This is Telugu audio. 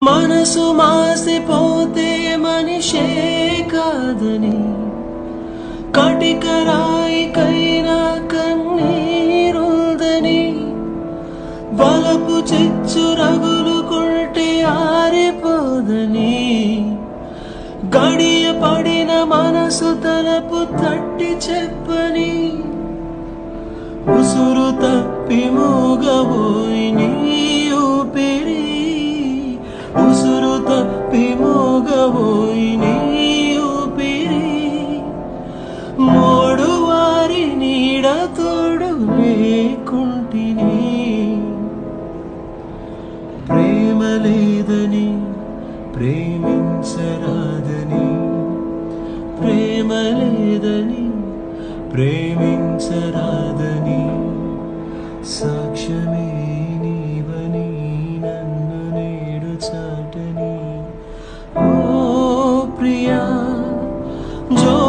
మనసు మాసిపోతే మనిషే కాదని కటికరాయికైనా కన్నీరుందని బలపు చిచ్చు రగులుకుంటే ఆరిపోదని గడియ పడిన మనసు తలపు తట్టి చెప్పని ఉసురు తప్పి మూగబోయి నీ ఊపిరి ఉసురు తప్పి మూగబోయి నీ ఊపిరి మోడు వారి నీడ తోడు లేకుంటిని ప్రేమ లేదని ప్రేమించరాదని ప్రేమ లేదని ప్రేమించరాదని సాక్ష్యమే నీవని నన్ను నేడు చాటని ఓ ప్రియా జో